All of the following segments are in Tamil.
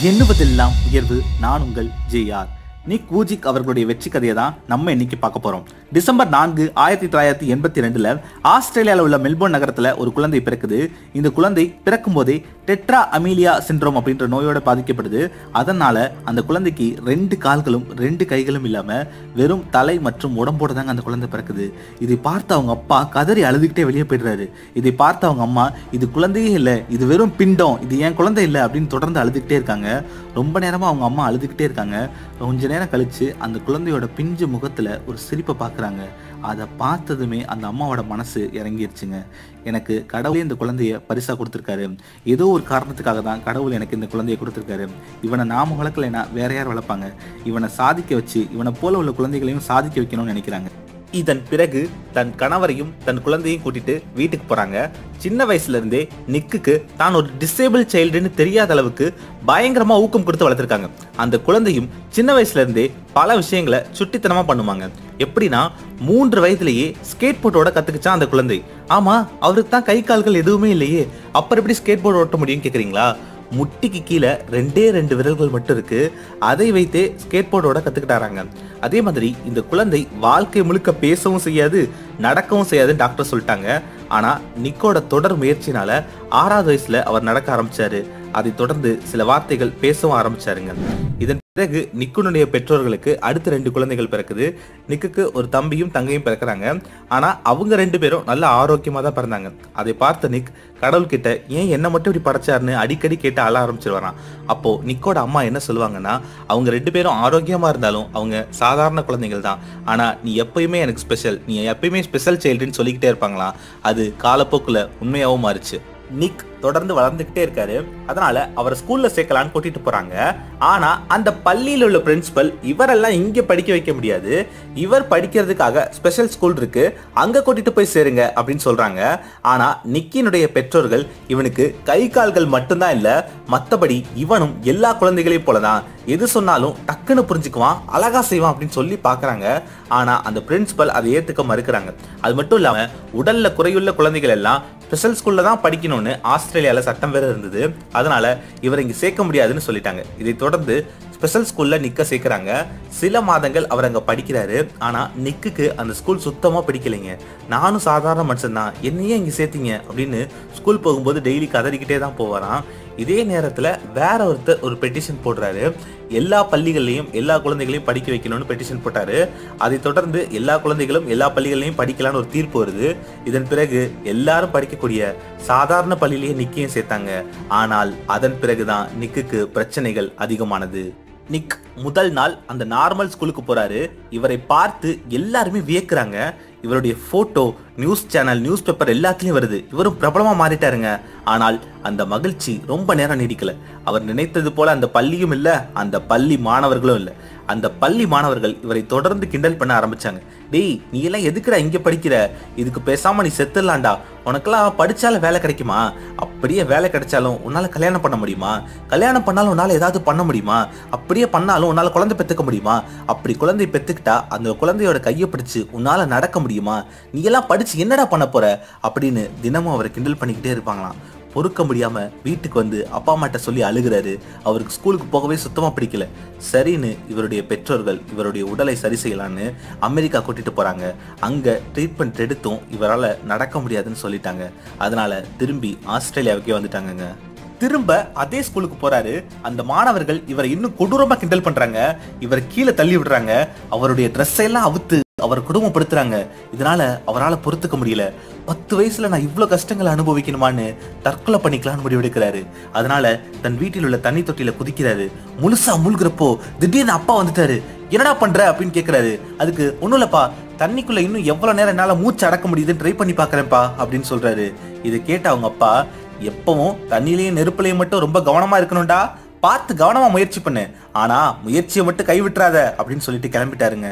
எண்ணுவதெல்லாம் உயர்வு நான் உங்கள் ஜேஆர் நிக் வூஜிக் அவர்களுடைய வெற்றி கதையை தான் நம்ம இன்னைக்கு பார்க்க போறோம் டிசம்பர் நான்கு ஆயிரத்தி தொள்ளாயிரத்தி எண்பத்தி ரெண்டுல ஆஸ்திரேலியாவில் உள்ள மெல்போர்ன் நகரத்துல ஒரு குழந்தை பிறக்குது இந்த குழந்தை பிறக்கும் போதே டெட்ரா அமீலியா சிண்ட்ரோம் அப்படின்ற நோயோட பாதிக்கப்படுது அதனால அந்த குழந்தைக்கு ரெண்டு கால்களும் ரெண்டு கைகளும் இல்லாம வெறும் தலை மற்றும் உடம்போட தாங்க அந்த குழந்தை பிறக்குது இதை பார்த்து அவங்க அப்பா கதறி அழுதுகிட்டே வெளியே போயிடுறாரு இதை பார்த்து அவங்க அம்மா இது குழந்தையே இல்லை இது வெறும் பிண்டம் இது என் குழந்தை இல்லை அப்படின்னு தொடர்ந்து அழுதுகிட்டே இருக்காங்க ரொம்ப நேரமா அவங்க அம்மா அழுதுகிட்டே இருக்காங்க கொஞ்ச நேரம் கழிச்சு அந்த குழந்தையோட பிஞ்சு முகத்துல ஒரு சிரிப்பை பார்க்குறாங்க அதை பார்த்ததுமே அந்த அம்மாவோட மனசு இறங்கிருச்சுங்க எனக்கு கடவுளே இந்த குழந்தைய பரிசா கொடுத்துருக்காரு ஏதோ ஒரு காரணத்துக்காக தான் கடவுள் எனக்கு இந்த குழந்தைய கொடுத்துருக்காரு இவனை நாம வளர்க்கலைன்னா வேற யார் வளர்ப்பாங்க இவனை சாதிக்க வச்சு இவனை போல உள்ள குழந்தைகளையும் சாதிக்க வைக்கணும்னு நினைக்கிறாங்க இதன் பிறகு தன் கணவரையும் தன் குழந்தையும் கூட்டிட்டு வீட்டுக்கு போறாங்க சின்ன வயசுல இருந்தே நிக்குக்கு தான் ஒரு டிசேபிள் சைல்டுன்னு தெரியாத அளவுக்கு பயங்கரமா ஊக்கம் கொடுத்து வளர்த்துருக்காங்க அந்த குழந்தையும் சின்ன வயசுல இருந்தே பல விஷயங்களை சுட்டித்தனமா பண்ணுவாங்க எப்படின்னா மூன்று வயதிலேயே ஸ்கேட் போர்டோட கத்துக்கிச்சான் அந்த குழந்தை ஆமா அவருக்கு தான் கை கால்கள் எதுவுமே இல்லையே அப்புறம் எப்படி ஸ்கேட் போர்டு ஓட்ட முடியும் கேக்குறீங்களா முட்டிக்கு கீழே ரெண்டே ரெண்டு விரல்கள் மட்டும் இருக்கு அதை வைத்தே ஸ்கேட் போர்டோட கத்துக்கிட்டாராங்க அதே மாதிரி இந்த குழந்தை வாழ்க்கை முழுக்க பேசவும் செய்யாது நடக்கவும் செய்யாதுன்னு டாக்டர் சொல்லிட்டாங்க ஆனா நிக்கோட தொடர் முயற்சினால ஆறாவது வயசுல அவர் நடக்க ஆரம்பிச்சாரு அதை தொடர்ந்து சில வார்த்தைகள் பேசவும் ஆரம்பிச்சாருங்க இதன் பிறகு நிக்குனுடைய பெற்றோர்களுக்கு அடுத்த ரெண்டு குழந்தைகள் பிறக்குது நிக்குக்கு ஒரு தம்பியும் தங்கையும் பிறக்குறாங்க ஆனா அவங்க ரெண்டு பேரும் நல்ல ஆரோக்கியமா தான் பிறந்தாங்க அதை பார்த்த நிக் கடவுள்கிட்ட ஏன் என்ன மட்டும் இப்படி படைச்சாருன்னு அடிக்கடி கேட்டு அழ ஆரம்பிச்சிருவாராம் அப்போ நிக்கோட அம்மா என்ன சொல்லுவாங்கன்னா அவங்க ரெண்டு பேரும் ஆரோக்கியமா இருந்தாலும் அவங்க சாதாரண குழந்தைகள் தான் ஆனா நீ எப்பயுமே எனக்கு ஸ்பெஷல் நீ எப்பயுமே ஸ்பெஷல் சைல்டுன்னு சொல்லிக்கிட்டே இருப்பாங்களாம் அது காலப்போக்குல உண்மையாவும் மாறுச்சு நிக் தொடர்ந்து வளர்ந்துகிட்டே இருக்காரு அதனால அவரை ஸ்கூல்ல சேர்க்கலான்னு கூட்டிட்டு போறாங்க ஆனா அந்த பள்ளியில உள்ள பிரின்சிபல் இவரெல்லாம் இங்க படிக்க வைக்க முடியாது இவர் படிக்கிறதுக்காக ஸ்பெஷல் ஸ்கூல் இருக்கு அங்க கூட்டிட்டு போய் சேருங்க அப்படின்னு சொல்றாங்க ஆனா நிக்கினுடைய பெற்றோர்கள் இவனுக்கு கை கால்கள் மட்டும்தான் இல்ல மத்தபடி இவனும் எல்லா குழந்தைகளையும் போலதான் எது சொன்னாலும் டக்குன்னு புரிஞ்சுக்குவான் அழகா செய்வான் அப்படின்னு சொல்லி பாக்குறாங்க ஆனா அந்த பிரின்சிபல் அதை ஏத்துக்க மறுக்கிறாங்க அது மட்டும் இல்லாம உடல்ல குறையுள்ள குழந்தைகள் எல்லாம் ஸ்பெஷல் ஸ்கூல்ல தான் படிக்கணும்னு ஆஸ்திரேலியால சட்டம் வேற இருந்தது அதனால இவரை இங்க சேர்க்க முடியாதுன்னு சொல்லிட்டாங்க இதை தொடர்ந்து ஸ்பெஷல் ஸ்கூல்ல நிக்க சேர்க்கறாங்க சில மாதங்கள் அவர் அங்க படிக்கிறாரு ஆனா நிக்குக்கு அந்த ஸ்கூல் சுத்தமா பிடிக்கலைங்க நானும் சாதாரண மனுஷன் தான் என்னையே இங்க சேர்த்தீங்க அப்படின்னு ஸ்கூல் போகும்போது டெய்லி கதறிக்கிட்டே தான் போவாராம் இதே நேரத்துல வேற ஒருத்தர் ஒரு பெட்டிஷன் போடுறாரு எல்லா பள்ளிகள்லையும் எல்லா குழந்தைகளையும் படிக்க வைக்கணும்னு பெட்டிஷன் போட்டாரு அதை தொடர்ந்து எல்லா குழந்தைகளும் எல்லா பள்ளிகளையும் படிக்கலாம்னு ஒரு தீர்ப்பு வருது இதன் பிறகு எல்லாரும் படிக்கக்கூடிய சாதாரண பள்ளியிலேயே நிக்கையும் சேர்த்தாங்க ஆனால் அதன் பிறகுதான் நிக்குக்கு பிரச்சனைகள் அதிகமானது நிக் முதல் நாள் அந்த நார்மல் ஸ்கூலுக்கு போறாரு இவரை பார்த்து எல்லாருமே வியக்குறாங்க இவருடைய photo news channel news paper எல்லாத்துலயும் வருது இவரும் பிரபலமா மாறிட்டாருங்க ஆனால் அந்த மகிழ்ச்சி ரொம்ப நேரம் நீடிக்கல அவர் நினைத்தது போல அந்த பள்ளியும் இல்ல அந்த பள்ளி மாணவர்களும் இல்ல அந்த பள்ளி மாணவர்கள் இவரை தொடர்ந்து கிண்டல் பண்ண ஆரம்பிச்சாங்க டேய் நீ எல்லாம் எதுக்குடா இங்க படிக்கிற இதுக்கு பேசாம நீ செத்துடலாம்டா உனக்கெல்லாம் படிச்சாலும் வேலை கிடைக்குமா அப்படியே வேலை கிடைச்சாலும் உன்னால கல்யாணம் பண்ண முடியுமா கல்யாணம் பண்ணாலும் உன்னால ஏதாவது பண்ண முடியுமா அப்படியே பண்ணாலும் உன்னால குழந்தை பெத்துக்க முடியுமா அப்படி குழந்தை பெத்துக்கிட்டா அந்த குழந்தையோட கையை பிடிச்சு உன்னால நடக்க முடியுமா நீ எல்லாம் படிச்சு என்னடா பண்ண போற அப்படின்னு தினமும் அவரை கிண்டல் பண்ணிக்கிட்டே இருப்பாங்களாம் பொறுக்க முடியாம வீட்டுக்கு வந்து அப்பா அம்மாட்ட சொல்லி அழுகிறாரு அவருக்கு ஸ்கூலுக்கு போகவே சுத்தமா பிடிக்கல சரின்னு இவருடைய பெற்றோர்கள் இவருடைய உடலை சரி செய்யலான்னு அமெரிக்கா கூட்டிட்டு போறாங்க அங்க ட்ரீட்மெண்ட் எடுத்தும் இவரால நடக்க முடியாதுன்னு சொல்லிட்டாங்க அதனால திரும்பி ஆஸ்திரேலியாவுக்கே வந்துட்டாங்கங்க திரும்ப அதே ஸ்கூலுக்கு போறாரு அந்த மாணவர்கள் இவரை இன்னும் கொடூரமா கிண்டல் பண்றாங்க இவரை கீழே தள்ளி விடுறாங்க அவருடைய ட்ரெஸ் எல்லாம் அவுத்து அவர் குடும்பப்படுத்துறாங்க இதனால அவரால் பொறுத்துக்க முடியல பத்து வயசுல நான் இவ்வளவு கஷ்டங்களை அனுபவிக்கணுமான்னு தற்கொலை பண்ணிக்கலாம்னு முடிவெடுக்கிறாரு அதனால தன் வீட்டில் உள்ள தண்ணி தொட்டியில குதிக்கிறாரு முழுசா மூழ்கிறப்போ திடீர்னு அப்பா வந்துட்டாரு என்னடா பண்ற அப்படின்னு கேக்குறாரு அதுக்கு ஒண்ணும் இல்லப்பா தண்ணிக்குள்ள இன்னும் எவ்வளவு நேரம் என்னால மூச்சு அடக்க முடியுதுன்னு ட்ரை பண்ணி பாக்குறேன்ப்பா அப்படின்னு சொல்றாரு இதை கேட்ட அவங்க அப்பா எப்பவும் தண்ணிலையும் நெருப்புலையும் மட்டும் ரொம்ப கவனமா இருக்கணும்டா பார்த்து கவனமா முயற்சி பண்ணு ஆனா முயற்சியை மட்டும் கைவிட்டுறாத அப்படின்னு சொல்லிட்டு கிளம்பிட்டாருங்க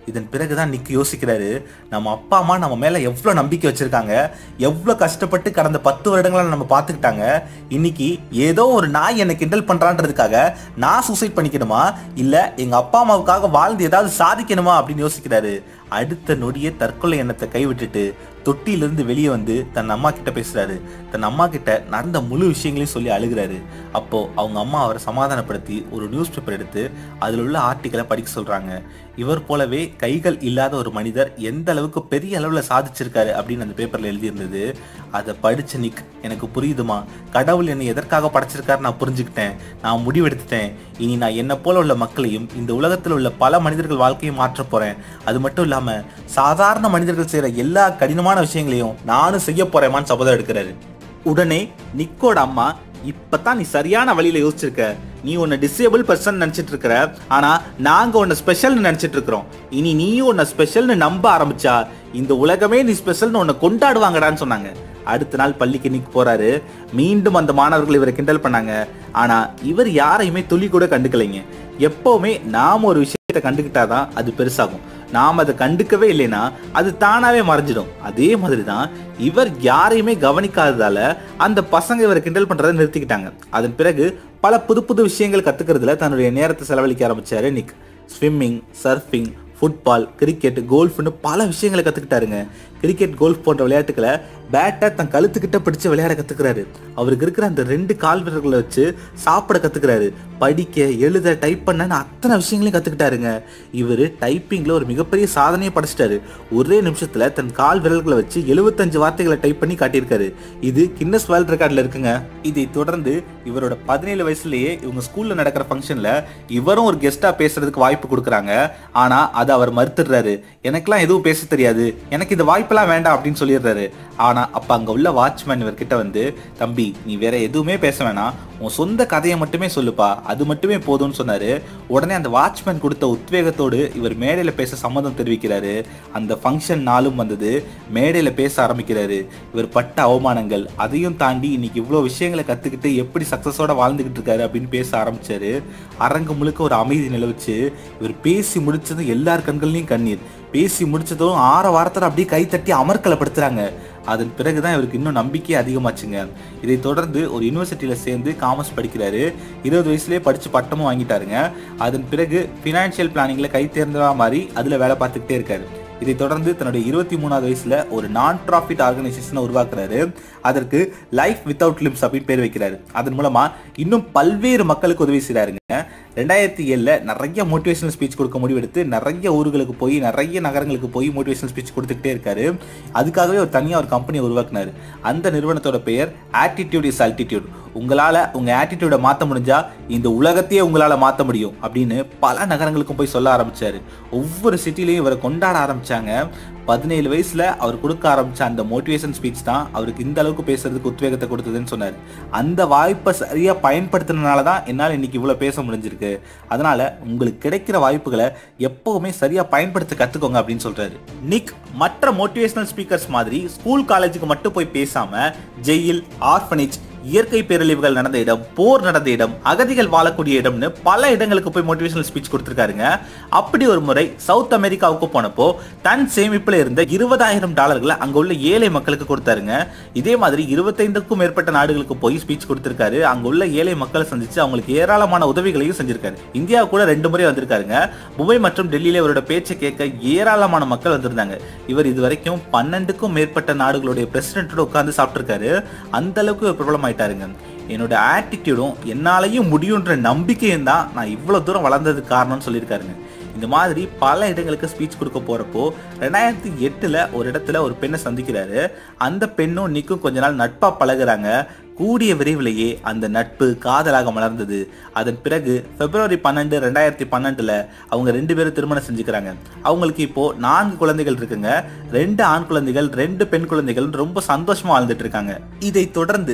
இதன் பிறகுதான் நிக் யோசிக்கிறாரு நம்ம அப்பா அம்மா நம்ம மேல எவ்வளவு நம்பிக்கை வச்சிருக்காங்க எவ்வளவு கஷ்டப்பட்டு கடந்த பத்து வருடங்களா நம்ம பார்த்துக்கிட்டாங்க இன்னைக்கு ஏதோ ஒரு நாய் என்னை கிண்டல் பண்றான்றதுக்காக நான் சூசைட் பண்ணிக்கணுமா இல்ல எங்க அப்பா அம்மாவுக்காக வாழ்ந்து ஏதாவது சாதிக்கணுமா அப்படின்னு யோசிக்கிறாரு அடுத்த நொடியே தற்கொலை எண்ணத்தை கைவிட்டுட்டு தொட்டியிலிருந்து வெளியே வந்து தன் அம்மா கிட்ட பேசுறாரு தன் அம்மா கிட்ட நடந்த முழு விஷயங்களையும் சொல்லி அழுகிறாரு அப்போ அவங்க அம்மா அவரை சமாதானப்படுத்தி ஒரு நியூஸ் பேப்பர் எடுத்து அதில் உள்ள ஆர்டிக்கலை படிக்க சொல்றாங்க இவர் போலவே கைகள் இல்லாத ஒரு மனிதர் எந்த அளவுக்கு பெரிய அளவில் சாதிச்சிருக்காரு அப்படின்னு அந்த பேப்பர்ல எழுதியிருந்தது அதை படிச்ச நிக் எனக்கு புரியுதுமா கடவுள் என்னை எதற்காக படைச்சிருக்காரு நான் புரிஞ்சுக்கிட்டேன் நான் முடிவெடுத்துட்டேன் இனி நான் என்ன போல உள்ள மக்களையும் இந்த உலகத்தில் உள்ள பல மனிதர்கள் வாழ்க்கையை மாற்ற போறேன் அது மட்டும் இல்லாம சாதாரண மனிதர்கள் செய்யற எல்லா கடினமான விஷயங்களையும் நானும் செய்ய போறேமான்னு சபதம் எடுக்கிறாரு உடனே நிக்கோட அம்மா இப்பதான் நீ சரியான வழியில யோசிச்சிருக்க நீ உன்னை டிசேபிள் பர்சன் நினைச்சிட்டு இருக்கிற ஆனா நாங்க உன்னை ஸ்பெஷல்னு நினைச்சிட்டு இருக்கிறோம் இனி நீயும் உன்னை ஸ்பெஷல்னு நம்ப ஆரம்பிச்சா இந்த உலகமே நீ ஸ்பெஷல்னு உன்னை கொண்டாடுவாங்கடான்னு சொன்னாங்க அடுத்த நாள் பள்ளிக்கு நிக் போறாரு மீண்டும் அந்த மாணவர்கள் இவரை கிண்டல் பண்ணாங்க ஆனா இவர் யாரையுமே துளி கூட கண்டுக்கலைங்க எப்பவுமே நாம ஒரு விஷயத்தை கண்டுக்கிட்டாதான் அது பெருசாகும் நாம் அதை கண்டுக்கவே இல்லைன்னா அது தானாவே மறைஞ்சிடும் அதே மாதிரி தான் இவர் யாரையுமே கவனிக்காததால அந்த பசங்க இவரை கிண்டல் பண்றதை நிறுத்திக்கிட்டாங்க அதன் பிறகு பல புது புது விஷயங்கள் கத்துக்கிறதுல தன்னுடைய நேரத்தை செலவழிக்க ஆரம்பிச்சாரு Nick swimming surfing football cricket கோல்ஃப்னு பல விஷயங்களை கற்றுக்கிட்டாருங்க கிரிக்கெட் கோல்ஃப் போன்ற விளையாட்டுகளை பேட்டை தன் கழுத்துக்கிட்ட பிடிச்சு விளையாட கற்றுக்கிறாரு அவருக்கு இருக்கிற அந்த ரெண்டு கால் விரல்களை வச்சு சாப்பிட கற்றுக்கிறாரு படிக்க எழுத டைப் பண்ணன்னு அத்தனை விஷயங்களையும் கற்றுக்கிட்டாருங்க இவர் டைப்பிங்கில் ஒரு மிகப்பெரிய சாதனையை படைச்சிட்டாரு ஒரே நிமிஷத்தில் தன் கால் விரல்களை வச்சு எழுபத்தஞ்சு வார்த்தைகளை டைப் பண்ணி காட்டியிருக்காரு இது கின்னஸ் வேர்ல்ட் ரெக்கார்டில் இருக்குங்க இதை தொடர்ந்து இவரோட பதினேழு வயசுலயே இவங்க ஸ்கூல்ல நடக்கிற ஃபங்க்ஷன்ல இவரும் ஒரு கெஸ்டா பேசுறதுக்கு வாய்ப்பு கொடுக்குறாங்க ஆனா அதை அவர் மறுத்துடுறாரு எனக்கெல்லாம் எதுவும் பேச தெரியாது எனக்கு இந்த வாய்ப்பெல்லாம் வேண்டாம் அப்படின்னு சொல்லிடுறாரு ஆனா அப்ப அங்க உள்ள வாட்ச்மேன் இவர்கிட்ட வந்து தம்பி நீ வேற எதுவுமே பேச வேணாம் உன் சொந்த கதையை மட்டுமே சொல்லுப்பா அது மட்டுமே போதும்னு சொன்னாரு உடனே அந்த வாட்ச்மேன் கொடுத்த உத்வேகத்தோடு இவர் மேடையில பேச சம்மதம் தெரிவிக்கிறாரு அந்த ஃபங்க்ஷன் நாளும் வந்தது மேடையில பேச ஆரம்பிக்கிறாரு இவர் பட்ட அவமானங்கள் அதையும் தாண்டி இன்னைக்கு இவ்வளோ விஷயங்களை கத்துக்கிட்டு எப்படி சக்சஸோட வாழ்ந்துகிட்டு இருக்காரு அப்படின்னு பேச ஆரம்பிச்சாரு அரங்கு முழுக்க ஒரு அமைதி நிலவுச்சு இவர் பேசி முடிச்சதும் எல்லார் கண்கள்லையும் கண்ணீர் பேசி முடிச்சதும் ஆற வாரத்தில் அப்படியே கை தட்டி அமர்க்கலப்படுத்துறாங்க அதன் பிறகுதான் இவருக்கு இன்னும் நம்பிக்கை அதிகமாச்சுங்க இதை தொடர்ந்து ஒரு யூனிவர்சிட்டியில் சேர்ந்து காமர்ஸ் படிக்கிறாரு இருபது வயசுலேயே படித்து பட்டமும் வாங்கிட்டாருங்க அதன் பிறகு ஃபினான்ஷியல் பிளானிங்கில் கை தேர்ந்தவா மாதிரி அதில் வேலை பார்த்துக்கிட்டே இருக்காரு இதை தொடர்ந்து தன்னுடைய இருபத்தி மூணாவது வயசுல ஒரு நான் ப்ராஃபிட் ஆர்கனைசேஷனை உருவாக்குறாரு அதற்கு லைஃப் வித்தவுட் லிம்ஸ் அப்படின்னு பேர் வைக்கிறாரு அதன் மூலமா இன்னும் பல்வேறு மக்களுக்கு உதவி செய்றாருங்க ரெண்டாயிரத்தி ஏழுல நிறைய மோட்டிவேஷனல் ஸ்பீச் கொடுக்க முடிவெடுத்து நிறைய ஊர்களுக்கு போய் நிறைய நகரங்களுக்கு போய் மோட்டிவேஷனல் ஸ்பீச் கொடுத்துக்கிட்டே இருக்காரு அதுக்காகவே ஒரு தனியாக ஒரு கம்பெனியை உருவாக்குனாரு அந்த நிறுவனத்தோட பெயர் ஆட்டிடியூட் இஸ் ஆல்டிடியூட் உங்களால உங்க ஆட்டிடியூடை மாற்ற முடிஞ்சா இந்த உலகத்தையே உங்களால மாற்ற முடியும் அப்படின்னு பல நகரங்களுக்கும் போய் சொல்ல ஆரம்பிச்சாரு ஒவ்வொரு சிட்டிலையும் இவரை கொண்டாட ஆரம்பிச்சாங்க பதினேழு வயசுல அவர் கொடுக்க ஆரம்பிச்ச அந்த மோட்டிவேஷன் ஸ்பீச் தான் அவருக்கு இந்த அளவுக்கு பேசுறதுக்கு உத்வேகத்தை கொடுத்ததுன்னு சொன்னார் அந்த வாய்ப்பை சரியா பயன்படுத்தினால தான் என்னால் இன்னைக்கு இவ்வளவு பேச முடிஞ்சிருக்கு அதனால உங்களுக்கு கிடைக்கிற வாய்ப்புகளை எப்பவுமே சரியா பயன்படுத்த கத்துக்கோங்க அப்படின்னு சொல்றாரு நிக் மற்ற மோட்டிவேஷனல் ஸ்பீக்கர்ஸ் மாதிரி ஸ்கூல் காலேஜுக்கு மட்டும் போய் பேசாம ஜெயில் ஆர்ஃபனேஜ் இயற்கை பேரழிவுகள் நடந்த இடம் போர் நடந்த இடம் அகதிகள் வாழக்கூடிய இடம்னு பல இடங்களுக்கு போய் மோட்டிவேஷனல் ஸ்பீச் கொடுத்திருக்காருங்க அப்படி ஒரு முறை சவுத் அமெரிக்காவுக்கு போனப்போ தன் சேமிப்புல இருந்த இருபதாயிரம் டாலர்களை அங்க உள்ள ஏழை மக்களுக்கு கொடுத்தாருங்க இதே மாதிரி இருபத்தைந்துக்கும் மேற்பட்ட நாடுகளுக்கு போய் ஸ்பீச் கொடுத்திருக்காரு அங்க உள்ள ஏழை மக்களை சந்திச்சு அவங்களுக்கு ஏராளமான உதவிகளையும் செஞ்சிருக்காரு இந்தியா கூட ரெண்டு முறை வந்திருக்காருங்க மும்பை மற்றும் டெல்லியில இவரோட பேச்சை கேட்க ஏராளமான மக்கள் வந்திருந்தாங்க இவர் இதுவரைக்கும் பன்னெண்டுக்கும் மேற்பட்ட நாடுகளுடைய பிரசிடென்ட்டோட உட்கார்ந்து சாப்பிட்டிருக்காரு அந்த அளவுக்கு இவர் பிரபலம் ஆயிட்டாருங்க என்னோட ஆட்டிடியூடும் என்னாலையும் முடியுன்ற நம்பிக்கையும் தான் நான் இவ்வளவு தூரம் வளர்ந்ததுக்கு காரணம்னு சொல்லியிருக்காருங்க இந்த மாதிரி பல இடங்களுக்கு ஸ்பீச் கொடுக்க போறப்போ ரெண்டாயிரத்தி எட்டுல ஒரு இடத்துல ஒரு பெண்ணை சந்திக்கிறாரு அந்த பெண்ணும் நிக்கும் கொஞ்ச நாள் நட்பா பழகுறாங்க கூடிய விரைவிலேயே அந்த நட்பு காதலாக மலர்ந்தது அதன் பிறகு பிப்ரவரி பன்னெண்டு ரெண்டாயிரத்தி பன்னெண்டுல அவங்க ரெண்டு பேரும் திருமணம் செஞ்சுக்கிறாங்க அவங்களுக்கு இப்போ நான்கு குழந்தைகள் இருக்குங்க ரெண்டு ஆண் குழந்தைகள் ரெண்டு பெண் குழந்தைகள் ரொம்ப சந்தோஷமா வாழ்ந்துட்டு இருக்காங்க இதை தொடர்ந்து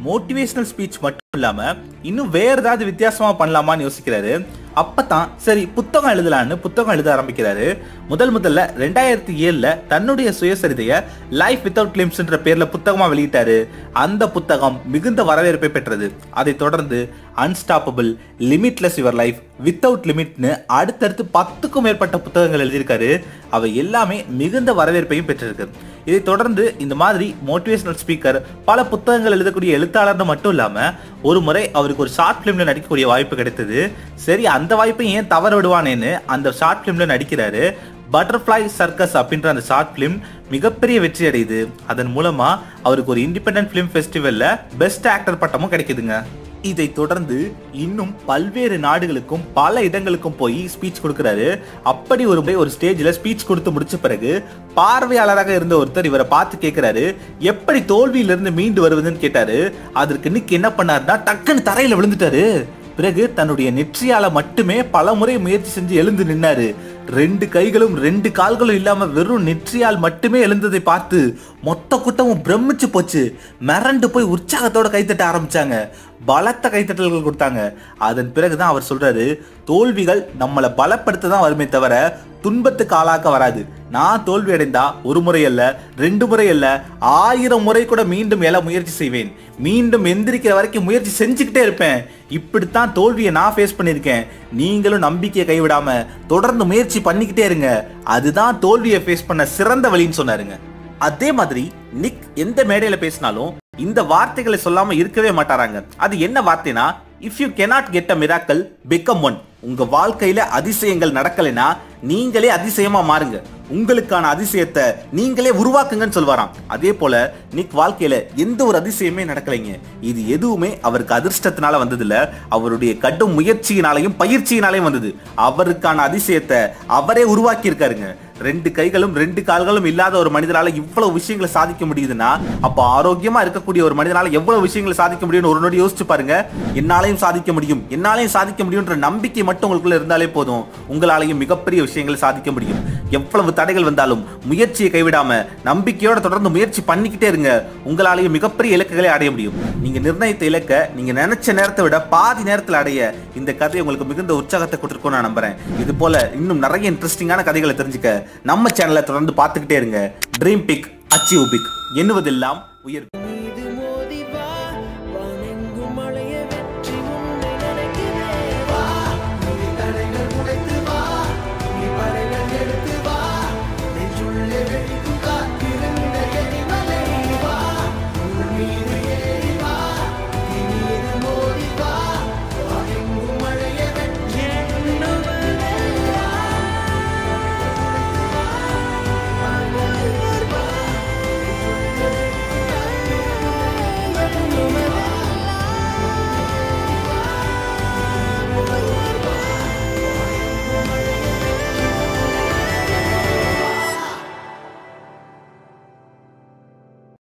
மோட்டிவேஷனல் ஸ்பீச் மட்டும் இல்லாம இன்னும் வேற ஏதாவது வித்தியாசமா பண்ணலாமான்னு யோசிக்கிறாரு அப்பதான் சரி புத்தகம் எழுதலான்னு புத்தகம் எழுத ஆரம்பிக்கிறாரு முதல் முதல்ல ரெண்டாயிரத்தி ஏழுல தன்னுடைய சுயசரிதைய லைஃப் வித்தவுட் கிளிம்ஸ்ன்ற பேர்ல புத்தகமா வெளியிட்டாரு அந்த புத்தகம் மிகுந்த வரவேற்பை பெற்றது அதைத் தொடர்ந்து unstoppable limitless your life without லிமிட்னு அடுத்தடுத்து பத்துக்கும் மேற்பட்ட புத்தகங்கள் எழுதியிருக்காரு அவை எல்லாமே மிகுந்த வரவேற்பையும் பெற்றிருக்கு இதைத் தொடர்ந்து இந்த மாதிரி மோட்டிவேஷனல் ஸ்பீக்கர் பல புத்தகங்கள் எழுதக்கூடிய எழுத்தாளர்னு மட்டும் இல்லாம ஒரு முறை அவருக்கு ஒரு ஷார்ட் பிலிம்ல நடிக்கக்கூடிய வாய்ப்பு கிடைத்தது சரி அந்த வாய்ப்பை ஏன் தவற விடுவானேன்னு அந்த ஷார்ட் பிலிம்ல நடிக்கிறாரு பட்டர்ஃப்ளை சர்க்கஸ் அப்படின்ற அந்த ஷார்ட் பிலிம் மிகப்பெரிய வெற்றி அடையுது அதன் மூலமா அவருக்கு ஒரு இண்டிபெண்டன்ட் பிலிம் ஃபெஸ்டிவல்ல பெஸ்ட் ஆக்டர் பட்டமும் கிடைக்குதுங்க இதை தொடர்ந்து இன்னும் பல்வேறு நாடுகளுக்கும் பல இடங்களுக்கும் போய் ஸ்பீச் கொடுக்கிறாரு அப்படி ஒரு முறை ஒரு ஸ்டேஜ்ல ஸ்பீச் கொடுத்து முடிச்ச பிறகு பார்வையாளராக இருந்த ஒருத்தர் இவரை பார்த்து கேட்கிறாரு எப்படி தோல்வியிலிருந்து மீண்டு வருவதுன்னு கேட்டாரு அதற்கு நிக் என்ன பண்ணாருன்னா டக்குன்னு தரையில விழுந்துட்டாரு பிறகு தன்னுடைய நெற்றியால மட்டுமே பல முறை முயற்சி செஞ்சு எழுந்து நின்னாரு ரெண்டு கைகளும் ரெண்டு கால்களும் இல்லாம வெறும் நெற்றியால் மட்டுமே எழுந்ததை பார்த்து மொத்த கூட்டமும் பிரமிச்சு போச்சு மிரண்டு போய் உற்சாகத்தோட கைத்தட்ட ஆரம்பிச்சாங்க பலத்த கைத்தட்டல்கள் கொடுத்தாங்க அதன் பிறகுதான் அவர் சொல்றாரு தோல்விகள் நம்மளை பலப்படுத்த தான் வருமே தவிர துன்பத்துக்கு ஆளாக்க வராது நான் தோல்வி அடைந்தா ஒரு முறை அல்ல ரெண்டு முறை அல்ல ஆயிரம் முறை கூட மீண்டும் எழ முயற்சி செய்வேன் மீண்டும் எந்திரிக்கிற வரைக்கும் முயற்சி செஞ்சுக்கிட்டே இருப்பேன் இப்படித்தான் தோல்வியை நான் ஃபேஸ் பண்ணியிருக்கேன் நீங்களும் நம்பிக்கையை கைவிடாம தொடர்ந்து முயற்சி பண்ணிக்கிட்டே இருங்க அதுதான் தோல்வியை ஃபேஸ் பண்ண சிறந்த வழின்னு சொன்னாருங்க அதே மாதிரி நிக் எந்த மேடையில பேசினாலும் இந்த வார்த்தைகளை சொல்லாம இருக்கவே மாட்டாராங்க அது என்ன வார்த்தைனா if you cannot get a miracle become one உங்க வாழ்க்கையில அதிசயங்கள் நடக்கலைன்னா நீங்களே அதிசயமா மாறுங்க உங்களுக்கான அதிசயத்தை நீங்களே உருவாக்குங்கன்னு சொல்வாராம் அதே போல நிக் வாழ்க்கையில எந்த ஒரு அதிசயமே நடக்கலைங்க இது எதுவுமே அவருக்கு அதிர்ஷ்டத்தினால வந்ததில்ல அவருடைய கடும் முயற்சியினாலையும் பயிற்சியினாலையும் வந்தது அவருக்கான அதிசயத்தை அவரே உருவாக்கி இருக்காருங்க ரெண்டு கைகளும் ரெண்டு கால்களும் இல்லாத ஒரு மனிதனால இவ்வளவு விஷயங்களை சாதிக்க முடியுதுன்னா அப்ப ஆரோக்கியமா இருக்கக்கூடிய ஒரு மனிதனால எவ்வளவு விஷயங்களை சாதிக்க முடியும்னு ஒரு நொடி யோசிச்சு பாருங்க என்னாலையும் சாதிக்க முடியும் என்னாலையும் சாதிக்க முடியும்ன்ற நம்பிக்கை மட்டும் உங்களுக்குள்ள இருந்தாலே போதும் உங்களாலையும் மிகப்பெரிய விஷயங்களை சாதிக்க முடியும் எவ்வளவு தடைகள் வந்தாலும் முயற்சியை கைவிடாம நம்பிக்கையோட தொடர்ந்து முயற்சி பண்ணிக்கிட்டே இருங்க உங்களாலேயும் மிகப்பெரிய இலக்குகளை அடைய முடியும் நீங்க நிர்ணயித்த இலக்க நீங்க நினைச்ச நேரத்தை விட பாதி நேரத்தில் அடைய இந்த கதை உங்களுக்கு மிகுந்த உற்சாகத்தை கொடுத்துருக்கும் நான் நம்புறேன் இது போல இன்னும் நிறைய இன்ட்ரெஸ்டிங்கான கதைகளை தெரிஞ்சுக்க நம்ம சேனலை தொடர்ந்து பார்த்துக்கிட்டே இருங்க ட்ரீம் பிக் அச்சீவ் பிக் எண்ணுவதெல்லாம் உயர்